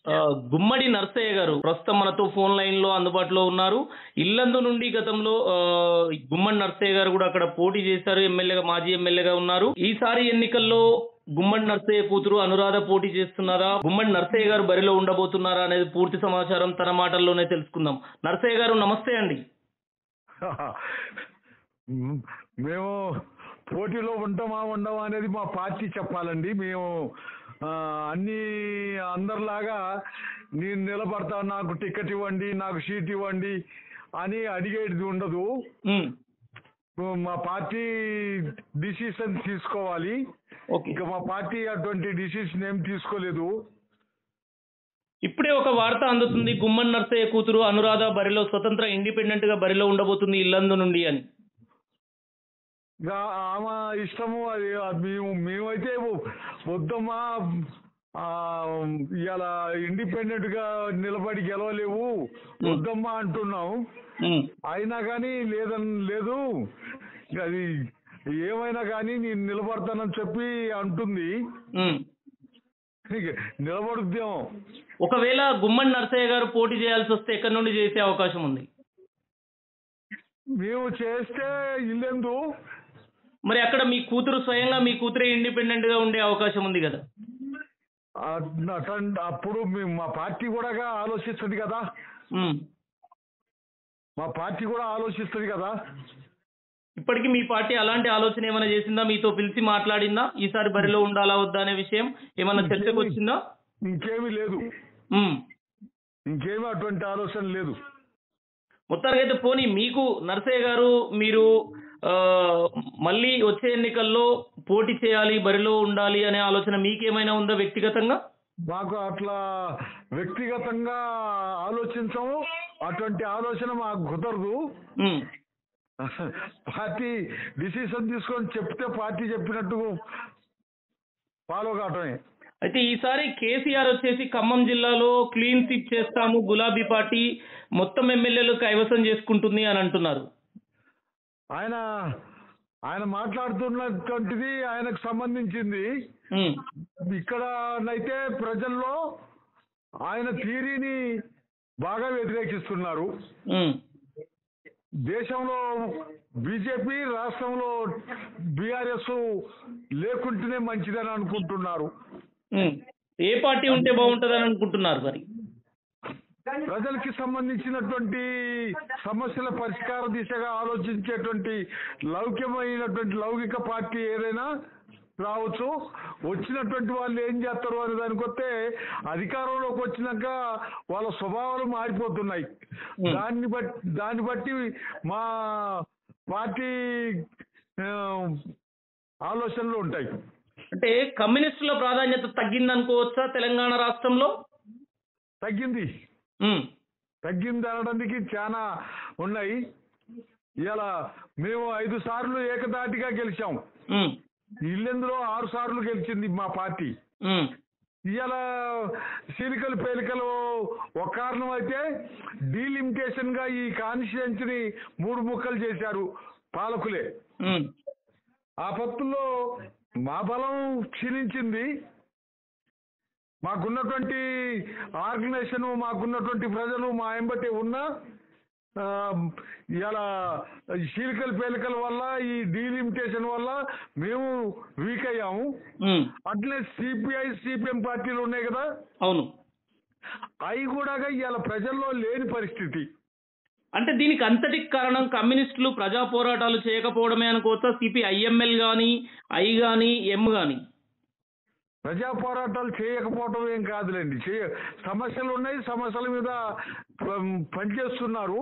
ఆ, గుమ్మడి నర్సయ్య గారు ప్రస్తుతం మనతో ఫోన్ లైన్ లో అందుబాటులో ఉన్నారు ఇల్లందు నుండి గతంలో ఆ, గుమ్మడి నర్సయ్య గారు కూడా అక్కడ పోటీ చేశారు ఎమ్మెల్యేగా మాజీ ఎమ్మెల్యేగా ఉన్నారు ఈసారి ఎన్నికల్లో గుమ్మడి నర్సయ్య కూతురు అనురాధ పోటీ చేస్తున్నారా గుమ్మడి నర్సయ్య గారు బరిలో ఉండబోతున్నారా అనేది పూర్తి సమాచారం తన మాటల్లోనే తెలుసుకుందాం నర్సయ్య గారు నమస్తే అండి మేము పోటీలో ఉంటామా ఉండమా అనేది మా పార్టీ చెప్పాలండి మేము ఆ, అన్ని అందరిలాగా నేను నిలబడతా నాకు టికెట్ ఇవ్వండి నాకు సీట్ ఇవ్వండి అని అడిగేది ఉండదు ఉమ్, మా పార్టీ డిసిషన్ తీసుకోవాలి ఓకే ఇక మా పార్టీ అటువంటి డిసిషన్ ఏం తీసుకోలేదు ఇప్పుడే ఒక వార్త అందుతుంది గుమ్మడి నర్సయ్య కూతురు అనురాధ బరిలో స్వతంత్ర ఇండిపెండెంట్ గా బరిలో ఉండబోతుంది ఇల్లందు నుండి అని ఇక ఆమె ఇష్టము అది అది మేము మేమైతే వద్దమ్మా ఇవాళ ఇండిపెండెంట్ గా నిలబడి గెలవలేవు వద్దమ్మా అంటున్నాం ఉమ్, అయినా కానీ లేదని లేదు ఇక అది ఏమైనా కానీ నేను నిలబడతానని చెప్పి అంటుంది ఉమ్. ఇక నిలబడుద్దాం ఒకవేళ గుమ్మడి నర్సయ్య గారు పోటీ చేయాల్సి వస్తే ఎక్కడి నుండి చేసే అవకాశం ఉంది మేము చేస్తే ఇల్లెందు మరి అక్కడ మీ కూతురు స్వయంగా మీ కూతురే ఇండిపెండెంట్ గా ఉండే అవకాశం ఉంది కదా అటన్- అప్పుడు మేము మా పార్టీ కూడా ఆలోచిస్తుంది కదా ఉమ్. మా పార్టీ కూడా ఆలోచిస్తుంది కదా ఇప్పటికి మీ పార్టీ అలాంటి ఆలోచన ఏమైనా చేసిందా మీతో పిలిచి మాట్లాడిందా ఈసారి బరిలో ఉండాలా వద్దా అనే విషయం ఏమైనా చర్చకు వచ్చిందా ఇంకేమీ లేదు ఉమ్. ఇంకేమీ అటువంటి ఆలోచన లేదు మొత్తానికి అయితే పోనీ మీకు నర్సయ్య గారు మీరు ఆ, మళ్ళీ వచ్చే ఎన్నికల్లో పోటీ చేయాలి బరిలో ఉండాలి అనే ఆలోచన మీకేమైనా ఉందా వ్యక్తిగతంగా మాకు అట్లా వ్యక్తిగతంగా ఆలోచించము అటువంటి ఆలోచన మాకు కుదరదు ఉమ్. పార్టీ డిసిషన్ తీసుకొని చెప్తే పార్టీ చెప్పినట్టు ఫాలో కావటమే అయితే ఈసారి కేసీఆర్ వచ్చేసి ఖమ్మం జిల్లాలో క్లీన్ స్వీప్ చేస్తాము గులాబీ పార్టీ మొత్తం ఎమ్మెల్యేలు కైవసం చేసుకుంటుంది అని అంటున్నారు ఆయన ఆయన మాట్లాడుతున్నటువంటిది ఆయనకు సంబంధించింది ఉమ్. ఇక్కడనైతే ప్రజల్లో ఆయన థియరీని బాగా వ్యతిరేకిస్తున్నారు ఉమ్. దేశంలో బీజేపీ రాష్ట్రంలో బీఆర్ఎస్ లేకుంటేనే మంచిదని అనుకుంటున్నారు ఉమ్. ఏ పార్టీ ఉంటే బాగుంటుందని అనుకుంటున్నారు మరి ప్రజలకి సంబంధించినటువంటి సమస్యల పరిష్కార దిశగా ఆలోచించేటువంటి లౌక్యమైనటువంటి లౌకిక పార్టీ ఏదైనా రావచ్చు వచ్చినటువంటి వాళ్ళు ఏం చేస్తారు అనే దానికి వస్తే అధికారంలోకి వచ్చినాక వాళ్ళ స్వభావాలు మారిపోతున్నాయి Hmm. దాన్ని బట్టి దాన్ని బట్టి మా పార్టీ ఆ, ఆలోచనలు ఉంటాయి అంటే కమ్యూనిస్టుల ప్రాధాన్యత తగ్గింది అనుకోవచ్చా తెలంగాణ రాష్ట్రంలో తగ్గింది ఉమ్. తగ్గింది అనడానికి చాలా ఉన్నాయి ఇలా మేము ఐదు సార్లు ఏకదాటిగా గెలిచాం ఉమ్. ఇల్లెందులో ఆరు సార్లు గెలిచింది మా పార్టీ ఉమ్. ఇవాళ చీలికలు పేలికలు ఒక కారణం అయితే డీలిమిటేషన్ గా ఈ కాన్స్టిట్యున్సీని మూడు ముక్కలు చేశారు పాలకులే ఉమ్. ఆ పత్తుల్లో మా బలం క్షీణించింది మాకున్నటువంటి ఆర్గనైజేషన్ మాకున్నటువంటి ప్రజలు మా ఎంబటి ఉన్నా ఆ, ఇలా ఈ చీలికల పేలికల వల్ల ఈ డీలిమిటేషన్ వల్ల మేము వీక్ అయ్యాము ఉమ్. అట్లే సిపిఐ సిపిఎం పార్టీలు ఉన్నాయి కదా అవును అవి కూడా ఇవాళ ప్రజల్లో లేని పరిస్థితి అంటే దీనికి అంతటికి కారణం కమ్యూనిస్టులు ప్రజా పోరాటాలు చేయకపోవడమే అనుకోవచ్చా సిపి ఐఎంఎల్ కానీ ఐ కానీ ఎం కానీ ప్రజా పోరాటాలు చేయకపోవటం ఏం కాదులేండి చేయ సమస్యలు ఉన్నాయి సమస్యల మీద పం- పనిచేస్తున్నారు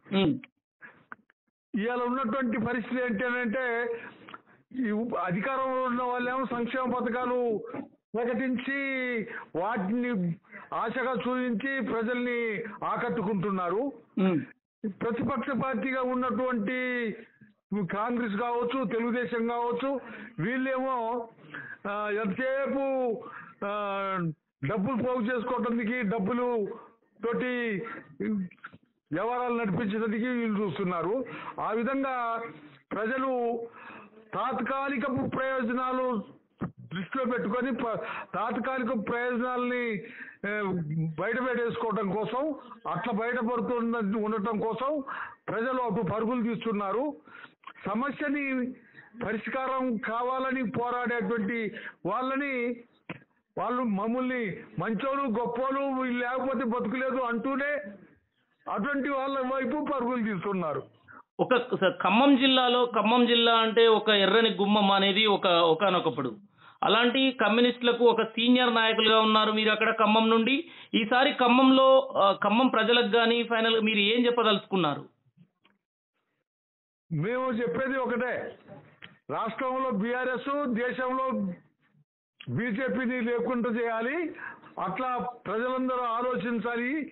ఇవాళ ఉన్నటువంటి పరిస్థితి ఏంటంటే ఈ ఉప్- అధికారంలో ఉన్న వాళ్ళేమో సంక్షేమ పథకాలు ప్రకటించి వాటిని ఆశగా చూపించి ప్రజల్ని ఆకట్టుకుంటున్నారు ప్రతిపక్ష పార్టీగా ఉన్నటువంటి కాంగ్రెస్ కావచ్చు తెలుగుదేశం కావచ్చు వీళ్ళేమో ఆ, ఎంతసేపు ఆ, డబ్బులు పోగు చేసుకోవటానికి డబ్బులు తోటి వ్యవహారాలు నడిపించడానికి వీళ్ళు చూస్తున్నారు ఆ విధంగా ప్రజలు తాత్కాలికపు ప్రయోజనాలు దృష్టిలో పెట్టుకొని ప- తాత్కాలిక ప్రయోజనాల్ని ఏ, బయట పెట్టేసుకోవటం కోసం అట్లా బయటపడుతున్న ఉండటం కోసం ప్రజలు అటు పరుగులు తీస్తున్నారు సమస్యని పరిష్కారం కావాలని పోరాడేటువంటి వాళ్ళని వాళ్ళు మమ్మల్ని మంచోళ్ళు గొప్పోళ్ళు వీళ్ళు లేకపోతే బతుకులేదు అంటూనే అటువంటి వాళ్ళ వైపు పరుగులు తీస్తున్నారు ఒక స- ఖమ్మం జిల్లాలో ఖమ్మం జిల్లా అంటే ఒక ఎర్రని గుమ్మం అనేది ఒక ఒకనొకప్పుడు అలాంటి కమ్యూనిస్టులకు ఒక సీనియర్ నాయకులుగా ఉన్నారు మీరు అక్కడ ఖమ్మం నుండి ఈసారి ఖమ్మంలో ఆ, ఖమ్మం ప్రజలకు కానీ ఫైనల్ మీరు ఏం చెప్పదలుచుకున్నారు మేము చెప్పేది ఒకటే రాష్ట్రంలో బీఆర్ఎస్ దేశంలో బీజేపీని లేకుండా చేయాలి అట్లా ప్రజలందరూ ఆలోచించాలి